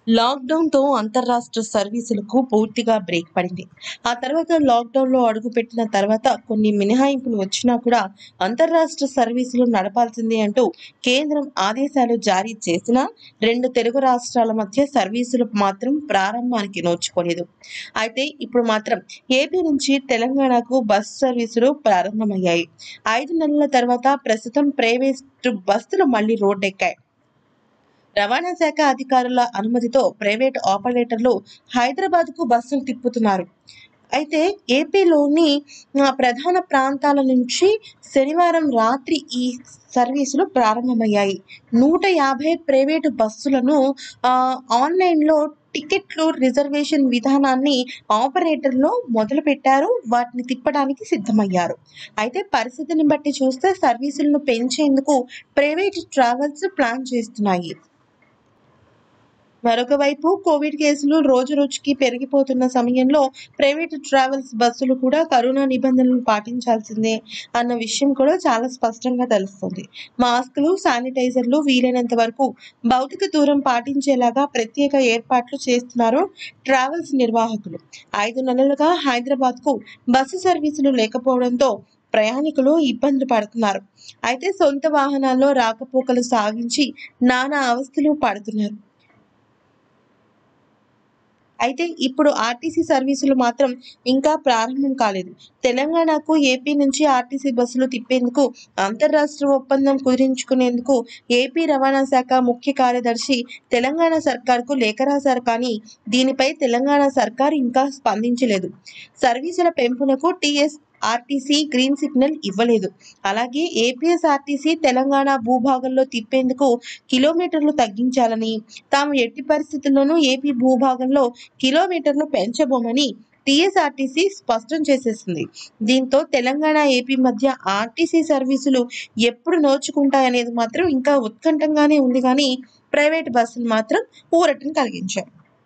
లాక్డౌన్‌తో అంతర్రాష్ట్ర సర్వీసులకు పూర్తిగా బ్రేక్ పడింది. ఆ తర్వాత లాక్డౌన్‌లో అడుగుపెట్టిన తర్వాత కొన్ని మినహాయింపులు వచ్చినా కూడా అంతర్రాష్ట్ర సర్వీసులు నడపాల్సిందే అంటూ కేంద్రం ఆదేశాలు జారీ చేసినా, రెండు తెలుగు రాష్ట్రాల మధ్య సర్వీసులు మాత్రం ప్రారంభానికి నోచుకోలేదు. అయితే ఇప్పుడు మాత్రం ఏపీ నుంచి తెలంగాణకు బస్ సర్వీసులు ప్రారంభమయ్యాయి. ఐదు నెలల తర్వాత ప్రస్తుతం ప్రైవేటు బస్సులు మళ్లీ రోడ్డెక్కాయి. రవాణా శాఖ అధికారుల అనుమతితో ప్రైవేటు ఆపరేటర్లు హైదరాబాద్‌కు బస్సులు తిప్పుతున్నారు. అయితే ఏపీలోని ఆహ్, ప్రధాన ప్రాంతాల నుంచి శనివారం రాత్రి ఈ సర్వీసులు ప్రారంభమయ్యాయి. నూట యాభై ప్రైవేటు బస్సులను ఆహ్, ఆన్‌లైన్‌లో టికెట్లు రిజర్వేషన్ విధానాన్ని ఆపరేటర్లు మొదలుపెట్టారు. వాటిని తిప్పడానికి సిద్ధమయ్యారు. అయితే పరిస్థితిని బట్టి చూస్తే సర్వీసులను పెంచేందుకు ప్రైవేటు ట్రావెల్స్ ప్లాన్ చేస్తున్నాయి. మరొక వైపు కోవిడ్ కేసులు రోజురోజుకీ పెరిగిపోతున్న సమయంలో ప్రైవేటు ట్రావెల్స్ బస్సులు కూడా కరోనా నిబంధనలు పాటించాల్సిందే అన్న విషయం కూడా చాలా స్పష్టంగా తెలుస్తోంది. మాస్కులు, శానిటైజర్లు వీలైనంత వరకు భౌతిక దూరం పాటించేలాగా ప్రత్యేక ఏర్పాట్లు చేస్తున్నారు ట్రావెల్స్ నిర్వాహకులు. ఐదు నెలలుగా హైదరాబాద్‌కు బస్సు సర్వీసులు లేకపోవడంతో ప్రయాణికులు ఇబ్బందులు పడుతున్నారు. అయితే సొంత వాహనాల్లో రాకపోకలు సాగించి నానా అవస్థలు పడుతున్నారు. అయితే ఇప్పుడు ఆర్టీసీ సర్వీసులు మాత్రం ఇంకా ప్రారంభం కాలేదు. తెలంగాణకు ఏపీ నుంచి ఆర్టీసీ బస్సులు తిప్పేందుకు అంతర్రాష్ట్ర ఒప్పందం కుదిరించుకునేందుకు ఏపీ రవాణా శాఖ ముఖ్య కార్యదర్శి తెలంగాణ సర్కార్‌కు లేఖ రాశారు కానీ దీనిపై తెలంగాణ సర్కార్ ఇంకా స్పందించలేదు. సర్వీసుల పెంపునకు టీఎస్ ఆర్టీసీ గ్రీన్ సిగ్నల్ ఇవ్వలేదు. అలాగే ఏపీఎస్ఆర్టీసీ తెలంగాణ భూభాగంలో తిప్పేందుకు కిలోమీటర్లు తగ్గించాలని, తాము ఎట్టి పరిస్థితుల్లోనూ ఏపీ భూభాగంలో కిలోమీటర్లు పెంచబోమని టీఎస్ఆర్టీసీ స్పష్టం చేసేసింది. దీంతో తెలంగాణ, ఏపీ మధ్య ఆర్టీసీ సర్వీసులు ఎప్పుడు నోచుకుంటాయనేది మాత్రం ఇంకా ఉత్కంఠగానే ఉంది గానీ ప్రైవేటు బస్సులు మాత్రం ఊరటను కలిగించాయి.